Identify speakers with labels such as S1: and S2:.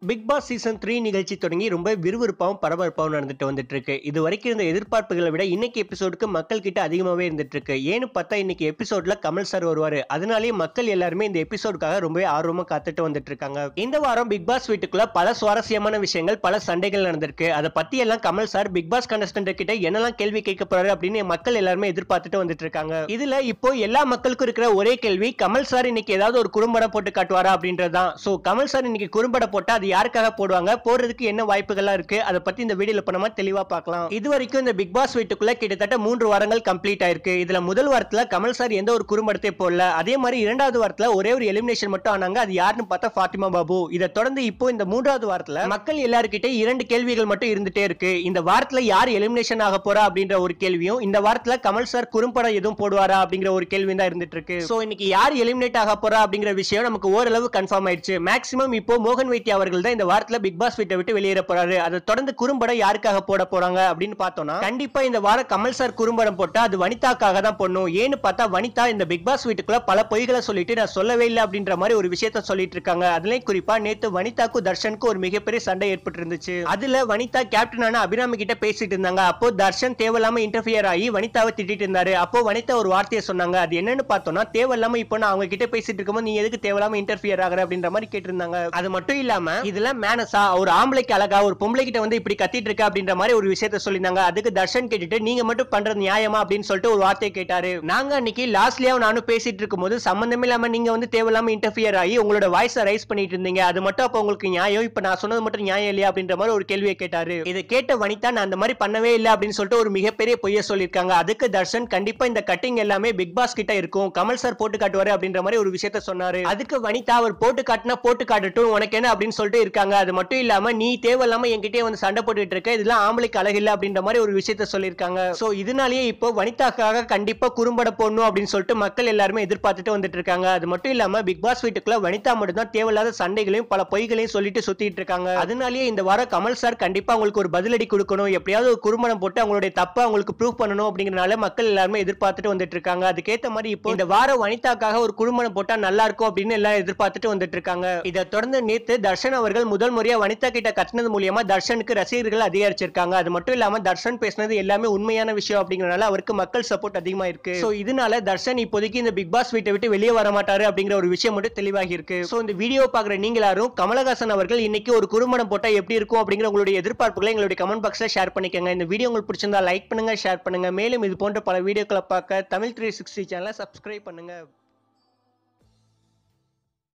S1: big Boss season three நிகழ்ச்சி தொடங்கி ரொம்ப விறுவிறுப்பாகவும் பரபரப்பாகவும் நடந்துட்டு வந்துட்டு இருக்கு இது வரைக்கும் இருந்த எதிர்பார்ப்புகளை விட இன்னைக்கு எபிசோடுக்கு மக்கள் கிட்ட அதிகமாகவே இருந்துட்டு இருக்கு ஏன்னு பார்த்தா இன்னைக்கு எபிசோட்ல கமல் சார் வருவாரு அதனாலேயே மக்கள் எல்லாருமே இந்த எபிசோடுக்காக ரொம்பவே ஆர்வமா காத்துட்டு வந்துட்டு இருக்காங்க இந்த வாரம் பிக் பாஸ் வீட்டுக்குள்ள பல சுவாரஸ்யமான விஷயங்கள் பல சண்டைகள் நடந்திருக்கு அதை பத்தி எல்லாம் Kamal sir Bigg Boss contestant கிட்ட என்னெல்லாம் கேள்வி கேட்க போறாரு அப்படின்னு மக்கள் எல்லாருமே எதிர்பார்த்துட்டு வந்துட்டு இருக்காங்க இதுல இப்போ எல்லா மக்களுக்கும் இருக்கிற ஒரே கேள்வி கமல் சார் இன்னைக்கு ஏதாவது ஒரு குறும்படம் போட்டு காட்டுவாரா அப்படின்றதுதான் சோ கமல் சார் இன்னைக்கு குறும்படம் போட்டா அது யாருக்காக போடுவாங்க போடுறதுக்கு என்ன வாய்ப்புகள்லாம் இருக்கு அதை பத்தி இந்த வீடியோல இப்ப நம்ம தெளிவா பார்க்கலாம் இது வரைக்கும் இந்த பிக் பாஸ் வீட்டுக்குள்ள கிட்டத்தட்ட மூன்று வாரங்கள் கம்ப்ளீட் ஆயிருக்கு இதுல முதல் வாரத்துல கமல் சார் எந்த ஒரு குறும்படத்தை போடல அதே மாதிரி இரண்டாவது வாரத்துல ஒரே ஒரு எலிமினேஷன் மட்டும் ஆனாங்க அது யாருன்னு பார்த்தா ஃபாத்திமா பாபு இதை தொடர்ந்து இப்போ இந்த மூன்றாவது வாரத்துல மக்கள் எல்லாருக்கிட்ட இரண்டு கேள்விகள் மட்டும் இருந்துட்டே இருக்கு இந்த வாரத்துல யார் எலிமினேஷன் ஆக போறா அப்படின்ற ஒரு கேள்வியும் இந்த வாரத்துல கமல் சார் குறும்படம் எதுவும் போடுவாரா அப்படிங்கிற ஒரு கேள்வி தான் இருந்துட்டு இருக்கு சோ இன்னைக்கு யார் எலிமினேட் ஆக போறா அப்படிங்கிற விஷயம் நமக்கு ஓரளவு கன்ஃபார்ம் ஆயிடுச்சு மேக்ஸிமம் இப்போ மோகன் வைத்திய அவர்கள் தான் இந்த வாரத்துல பிக் பாஸ் வீட்டை விட்டு வெளியேற போறாரு அதை தொடர்ந்து குறும்படம் யாருக்காக போட போறாங்க அப்படின்னு பார்த்தோம்னா கண்டிப்பா இந்த வாரம் கமல் சார் குறும்படம் போட்டா அது வனிதாக்காக தான் பண்ணும் ஏன்னு பார்த்தா வனிதா இந்த பிக் பாஸ் வீட்டுக்குள்ள பல பொய்களை சொல்லிட்டு நான் சொல்லவே இல்லை அப்படின்ற மாதிரி ஒரு விஷயத்த சொல்லிட்டு இருக்காங்க அதுலயும் குறிப்பா நேத்து வனிதாக்கும் தர்ஷனுக்கும் ஒரு மிகப்பெரிய சண்டை ஏற்பட்டு இருந்துச்சு அதுல வனிதா கேப்டனான அபிராமி கிட்ட பேசிட்டு இருந்தாங்க அப்போ தர்ஷன் தேவையில்லாம இன்டர்ஃபியர் ஆகி வனிதாவை திட்டிட்டு இருந்தாரு அப்போ வனிதா ஒரு வார்த்தையை சொன்னாங்க அது என்னன்னு பார்த்தோம்னா தேவையில்லாம இப்போ நான் அவங்க கிட்ட பேசிட்டு இருக்கும்போது நீ எதுக்கு தேவையில்லாம இன்டர்ஃபியர் ஆகுற அப்படின்ற மாதிரி கேட்டிருந்தாங்க அது மட்டும் இல்லாம இதுல மேனஸா ஒரு ஆம்பளைக்கு அழகா ஒரு பொம்பளை கிட்ட வந்து இப்படி கத்திட்டு இருக்க அப்படின்ற மாதிரி ஒரு விஷயத்த சொல்லியிருந்தாங்க அதுக்கு தர்ஷன் கேட்டுட்டு நீங்க மட்டும் பண்றது நியாயமா அப்படின்னு சொல்லிட்டு ஒரு வார்த்தையை கேட்டாரு நாங்க அன்னைக்கு லாஸ்ட்லயாவும் நானும் பேசிட்டு இருக்கும்போது சம்பந்தமே இல்லாம நீங்க வந்து தேவையில்லாம இன்டர்ஃபியர் ஆகி உங்களோட வாய்ஸை ரைஸ் பண்ணிட்டு இருந்தீங்க அது மட்டும் அப்ப உங்களுக்கு நியாயம் இப்ப நான் சொன்னது மட்டும் நியாயம் இல்லையா அப்படின்ற மாதிரி ஒரு கேள்வியை கேட்டாரு இதை கேட்ட வனிதா நான் அந்த மாதிரி பண்ணவே இல்லை அப்படின்னு சொல்லிட்டு ஒரு மிகப்பெரிய பொய்ய சொல்லியிருக்காங்க அதுக்கு தர்ஷன் கண்டிப்பா இந்த கட்டிங் எல்லாமே பிக் பாஸ் கிட்ட இருக்கும் கமல் சார் போட்டு காட்டுவாரு அப்படின்ற மாதிரி ஒரு விஷயத்த சொன்னாரு அதுக்கு வனிதா அவர் போட்டு காட்டினா போட்டு காட்டட்டும் உனக்கு என்ன அப்படின்னு சொல்லிட்டு இருக்காங்க அது மட்டும் இல்லாம நீ தேவையில்லாம என்கிட்டயே வந்து சண்டை போட்டுட்டு இருக்க இதெல்லாம் ஆம்பளைக்கு அழகு இல்ல அப்படின்ற மாதிரி ஒரு விஷயத்த சொல்லியிருக்காங்க சோ இதனாலேயே இப்போ வனிதாக்காக கண்டிப்பா குறும்பட போடணும் அப்படின்னு சொல்லிட்டு மக்கள் எல்லாருமே எதிர்பார்த்துட்டு வந்துட்டு இருக்காங்க அது மட்டும் இல்லாம பிக் பாஸ் வீட்டுக்குள்ள வனிதா மட்டும் தான் தேவையில்லாத சண்டைகளையும் பல பொய்களையும் சொல்லிட்டு சுத்திட்டு இருக்காங்க அதனாலேயே இந்த வாரம் கமல் சார் கண்டிப்பா உங்களுக்கு ஒரு பதிலடி கொடுக்கணும் எப்படியாவது ஒரு குறும்படம் போட்டு அவங்களுடைய தப்பை அவங்களுக்கு ப்ரூவ் பண்ணணும் அப்படிங்கறனால மக்கள் எல்லாருமே எதிர்பார்த்துட்டு வந்துட்டு இருக்காங்க அதுக்கேத்த மாதிரி இப்போ இந்த வாரம் வனிதாக்காக ஒரு குறும்படம் போட்டா நல்லா இருக்கும் அப்படின்னு எல்லாம் எதிர்பார்த்துட்டு வந்துட்டு இருக்காங்க இதை தொடர்ந்து நேத்து தர்ஷன் அவர்கள் முதல் முறையா வனிதா கிட்ட கட்டினது மூலியமா தர்ஷனுக்கு ரசிகர்கள் அதிகரிச்சிருக்காங்க அது மட்டும் இல்லாம தர்ஷன் பேசினது எல்லாமே உண்மையான விஷயம் அப்படிங்கறனால அவருக்கு மக்கள் சப்போர்ட் அதிகமா இருக்கு சோ இதனால தர்ஷன் இப்போதைக்கு இந்த பிக் பாஸ் வீட்டை விட்டு வெளியே வர மாட்டாரு அப்படிங்கிற ஒரு விஷயம் மட்டும் தெளிவாகி இருக்கு சோ இந்த வீடியோ பாக்குற நீங்க எல்லாரும் கமலஹாசன் அவர்கள் இன்னைக்கு ஒரு குறும்படம் போட்டா எப்படி இருக்கும் அப்படிங்கிற உங்களுடைய எதிர்பார்ப்புகளை எங்களுடைய கமெண்ட் பாக்ஸ்ல ஷேர் பண்ணிக்கோங்க இந்த வீடியோ உங்களுக்கு பிடிச்சிருந்தா லைக் பண்ணுங்க ஷேர் பண்ணுங்க மேலும் இது போன்ற பல வீடியோக்களை பார்க்க தமிழ் த்ரீ சிக்ஸ்டி சேனலை சப்ஸ்கிரைப் பண்ணுங்க